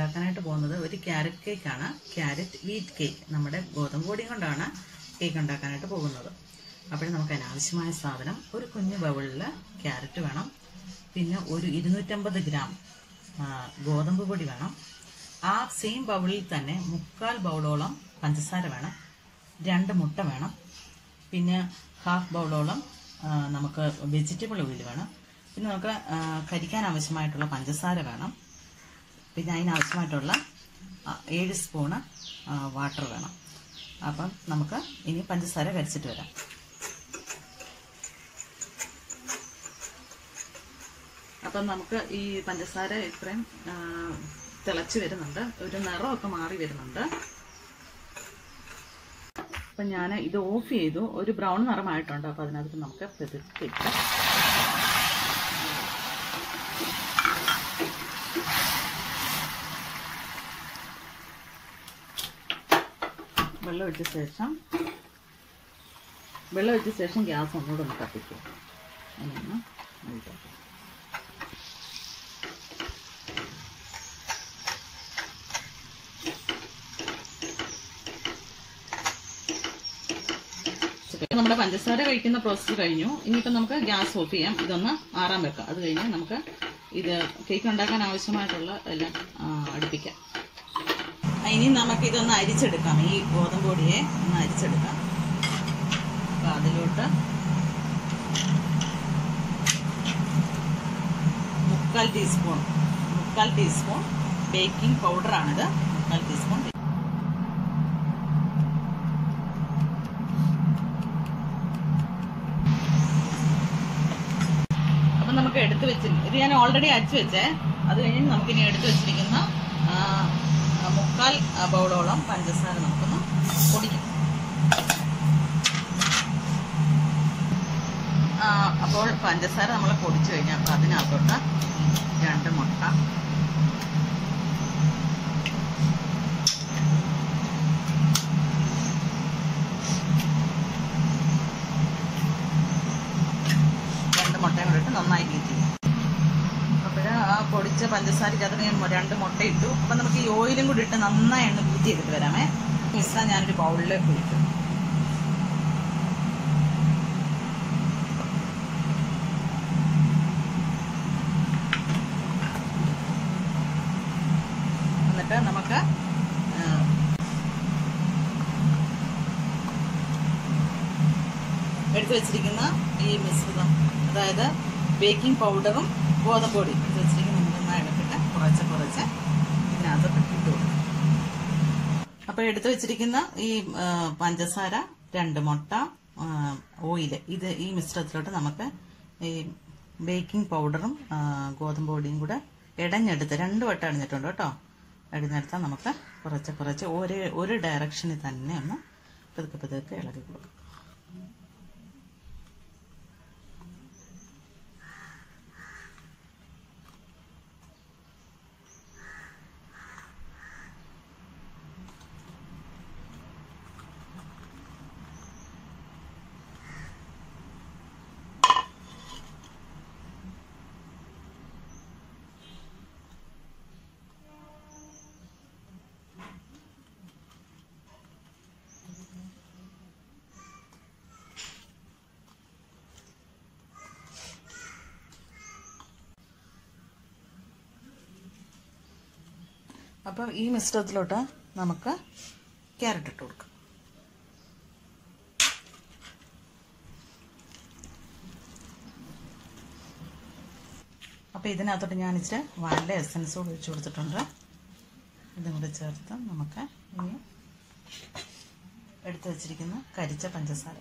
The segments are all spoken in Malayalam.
ഉണ്ടാക്കാനായിട്ട് പോകുന്നത് ഒരു ക്യാരറ്റ് കേക്കാണ് ക്യാരറ്റ് വീറ്റ് കേക്ക് നമ്മുടെ ഗോതമ്പ് പൊടി കൊണ്ടാണ് കേക്ക് ഉണ്ടാക്കാനായിട്ട് പോകുന്നത് അപ്പോൾ നമുക്ക് അതിനാവശ്യമായ സാധനം ഒരു കുഞ്ഞു ബൗളിൽ ക്യാരറ്റ് വേണം പിന്നെ ഒരു ഇരുന്നൂറ്റമ്പത് ഗ്രാം ആ, ഗോതമ്പ് പൊടി വേണം ആ സെയിം ബൗളിൽ തന്നെ മുക്കാൽ ബൗളോളം പഞ്ചസാര വേണം രണ്ട് മുട്ട വേണം പിന്നെ ഹാഫ് ബൗളോളം ആ, നമുക്ക് വെജിറ്റബിൾ ഓയിൽ വേണം പിന്നെ നമുക്ക് ആ, കരിക്കാൻ ആവശ്യമായിട്ടുള്ള പഞ്ചസാര വേണം പിന്നെ അതിനാവശ്യമായിട്ടുള്ള ആ, ഏഴ് സ്പൂണ് വാട്ടർ വേണം അപ്പം നമുക്ക് ഇനി പഞ്ചസാര കരിച്ചിട്ട് വരാം അപ്പം നമുക്ക് ഈ പഞ്ചസാര ഇത്രയും ആ, തിളച്ച് വരുന്നുണ്ട് ഒരു നിറമൊക്കെ മാറി വരുന്നുണ്ട് അപ്പം ഞാൻ ഇത് ഓഫ് ചെയ്തു ഒരു ബ്രൗൺ നിറമായിട്ടുണ്ട് അപ്പോൾ അതിനകത്ത് നമുക്ക് പെതുക്കിട്ട് വെള്ളം ഒഴിച്ച ശേഷം വെള്ളം ഒഴിച്ച ശേഷം ഗ്യാസ് ഒന്നുകൂടെ ഒന്ന് കത്തിക്കും അതിനൊന്ന് ഒഴിക്കാം നമ്മുടെ പഞ്ചസാര കഴിക്കുന്ന പ്രോസസ്സ് കഴിഞ്ഞു ഇനിയിപ്പോൾ നമുക്ക് ഗ്യാസ് ഓഫ് ചെയ്യാം ഇതൊന്ന് ആറാൻ വെക്കാം അത് കഴിഞ്ഞ് നമുക്ക് ഇത് കേക്ക് ഉണ്ടാക്കാൻ ആവശ്യമായിട്ടുള്ള എല്ലാം ആ, അടുപ്പിക്കാം ആ, ഇനി നമുക്ക് ഇതൊന്ന് അരിച്ചെടുക്കാം ഈ ഗോതമ്പ് പൊടിയെ ഒന്ന് അരിച്ചെടുക്കാം അപ്പോൾ അതിലോട്ട് മുക്കാൽ ടീസ്പൂൺ മുക്കാൽ ടീസ്പൂൺ ബേക്കിംഗ് പൗഡറാണിത് മുക്കാൽ ടീസ്പൂൺ അപ്പം നമുക്ക് എടുത്തു വെച്ച് ഇത് ഞാൻ ഓൾറെഡി അരച്ചു വെച്ചേ അത് കഴിഞ്ഞ് നമുക്കിനി എടുത്തു വെച്ചിരിക്കുന്ന ആ, ആ, മുക്കാൽ ആ, ബൗളോളം പഞ്ചസാര നമുക്കൊന്ന് പൊടിക്കാം ആ, അപ്പോൾ പഞ്ചസാര നമ്മൾ പൊടിച്ചു കഴിഞ്ഞാൽ അപ്പോൾ അതിനകത്തോട്ട് രണ്ട് മുട്ട രണ്ട് മുട്ടയും കൂടെ ഇട്ട് നന്നായി ബീറ്റ് ചെയ്യും അപ്പോൾ ആ പൊടിച്ച പഞ്ചസാരയ്ക്കകത്ത് ഞാൻ രണ്ട് മുട്ട ഇട്ടു അപ്പം നമുക്ക് ഈ ഓയിലും കൂടി ഇട്ട് നന്നായി എണ്ണ ബീറ്റ് ചെയ്തിട്ട് വരാമേ മിക്സ ഞാനൊരു ബൗളിലേക്ക് ഒഴിക്കും എന്നിട്ട് നമുക്ക് ആ, എടുത്തു വെച്ചിരിക്കുന്ന ഈ മിശ്രിതം അതായത് ബേക്കിംഗ് പൗഡറും ഗോതമ്പ് പൊടി എടുത്ത് വെച്ചിരിക്കുന്ന നന്നായി എടുത്തിട്ട് കുറച്ച് കുറച്ച് ഇതിനകത്ത് ഇട്ട് കൊടുക്കും അപ്പോൾ എടുത്തു വെച്ചിരിക്കുന്ന ഈ ആ, പഞ്ചസാര രണ്ട് മുട്ട ഓയിൽ ഇത് ഈ മിശ്രിതത്തിലോട്ട് നമുക്ക് ഈ ബേക്കിംഗ് പൗഡറും ആ, ഗോതമ്പ് പൊടിയും കൂടെ ഇടഞ്ഞെടുത്ത് രണ്ട് വട്ടം അടിഞ്ഞിട്ടുണ്ട് കേട്ടോ അടിഞ്ഞെടുത്താൽ നമുക്ക് കുറച്ച് കുറച്ച് ഒരു ഒരു ഡയറക്ഷനിൽ തന്നെ ഒന്ന് പതുക്കെ പതുക്കെ ഇളക്കി കൊടുക്കും അപ്പോൾ ഈ മിശ്രിതത്തിലോട്ട് നമുക്ക് ക്യാരറ്റ് ഇട്ട് കൊടുക്കാം അപ്പോൾ ഇതിനകത്തോട്ട് ഞാൻ ഇച്ചിരി വാനില എസൻസ് കൂടി ഒഴിച്ച് കൊടുത്തിട്ടുണ്ട് ഇതും കൂടി ചേർത്ത് നമുക്ക് ഇനി എടുത്ത് വെച്ചിരിക്കുന്ന കരിച്ച പഞ്ചസാര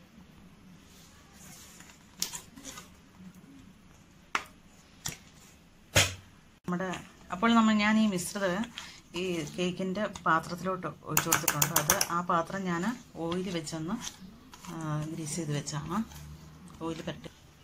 നമ്മുടെ അപ്പോൾ നമ്മൾ ഞാൻ ഈ മിശ്രിതം ഈ കേക്കിൻ്റെ പാത്രത്തിലോട്ട് ഒഴിച്ചു കൊടുത്തിട്ടുണ്ട് അത് ആ പാത്രം ഞാൻ ഓയിൽ വെച്ചൊന്ന് ഗ്രീസ് ചെയ്ത് വെച്ചാണ് ഓയിൽ പറ്റി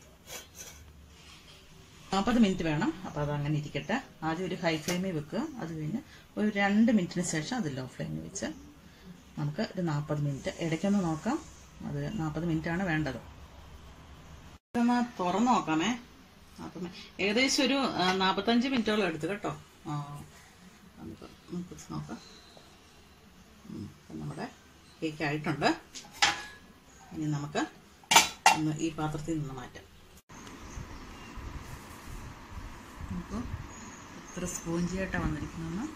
നാൽപ്പത് മിനിറ്റ് വേണം അപ്പോൾ അത് അങ്ങനെ ഇരിക്കട്ടെ ആദ്യം ഒരു ഹൈ ഫ്ലെയിമിൽ വെക്കുക അത് കഴിഞ്ഞ് ഒരു രണ്ട് മിനിറ്റിന് ശേഷം അത് ലോ ഫ്ലെയിമിൽ വെച്ച് നമുക്ക് ഒരു നാൽപ്പത് മിനിറ്റ് ഇടയ്ക്കൊന്ന് നോക്കാം അത് നാൽപ്പത് മിനിറ്റാണ് വേണ്ടത് ഇതൊന്ന് തുറന്ന് നോക്കാമേ അപ്പം ഏകദേശം ഒരു ആ, നാൽപ്പത്തഞ്ച് മിനിറ്റോളം എടുത്തു കേട്ടോ ആ, നമുക്ക് നമുക്ക് നോക്കാം ഉം, അപ്പം നമ്മുടെ കേക്ക് ആയിട്ടുണ്ട് ഇനി നമുക്ക് ഒന്ന് ഈ പാത്രത്തിൽ നിന്ന് മാറ്റാം നമുക്ക് എത്ര സ്പോഞ്ചിയായിട്ടാണ് വന്നിരിക്കുന്നതെന്ന്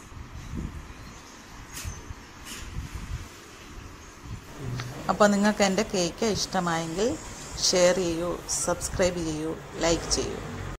അപ്പോൾ നിങ്ങൾക്ക് എൻ്റെ കേക്ക് ഇഷ്ടമായെങ്കിൽ ഷെയർ ചെയ്യൂ സബ്സ്ക്രൈബ് ചെയ്യൂ ലൈക്ക് ചെയ്യൂ